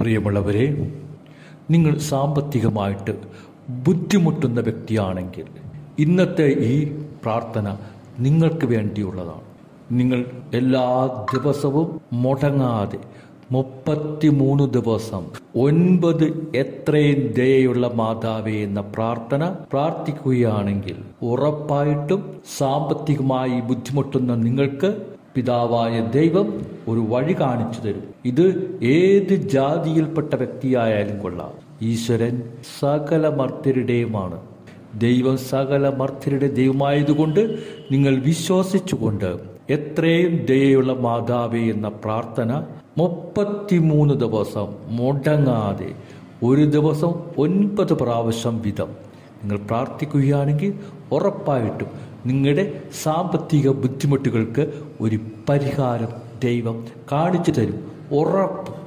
പ്രിയമുള്ളവരെ നിങ്ങൾ സാമ്പത്തികമായിട്ട് ബുദ്ധിമുട്ടുന്ന വ്യക്തിയാണെങ്കിൽ ഇന്നത്തെ ഈ പ്രാർത്ഥന നിങ്ങൾക്ക് വേണ്ടിയുള്ളതാണ് നിങ്ങൾ എല്ലാ ദിവസവും മുടങ്ങാതെ മുപ്പത്തിമൂന്ന് ദിവസം ഒൻപത് എത്രയും ദയുള്ള മാതാവേ എന്ന പ്രാർത്ഥന പ്രാർത്ഥിക്കുകയാണെങ്കിൽ ഉറപ്പായിട്ടും സാമ്പത്തികമായി ബുദ്ധിമുട്ടുന്ന നിങ്ങൾക്ക് പിതാവായ ദൈവം ഒരു വഴി കാണിച്ചു തരും ഇത് ഏത് ജാതിയിൽപ്പെട്ട വ്യക്തിയായാലും കൊള്ളാം ഈശ്വരൻ സകല മർത്യരുടെയുമാണ് ദൈവം സകല മർത്യരുടെ ദൈവമായതുകൊണ്ട് നിങ്ങൾ വിശ്വസിച്ചുകൊണ്ട് എത്രയും ദയുള്ള മാതാവേ എന്ന പ്രാർത്ഥന മുപ്പത്തിമൂന്ന് ദിവസം മുടങ്ങാതെ ഒരു ദിവസം ഒൻപത് പ്രാവശ്യം വീതം നിങ്ങൾ പ്രാർത്ഥിക്കുകയാണെങ്കിൽ ഉറപ്പായിട്ടും നിങ്ങളുടെ സാമ്പത്തിക ബുദ്ധിമുട്ടുകൾക്ക് ഒരു പരിഹാരം ദൈവം കാണിച്ചു തരും ഉറപ്പ്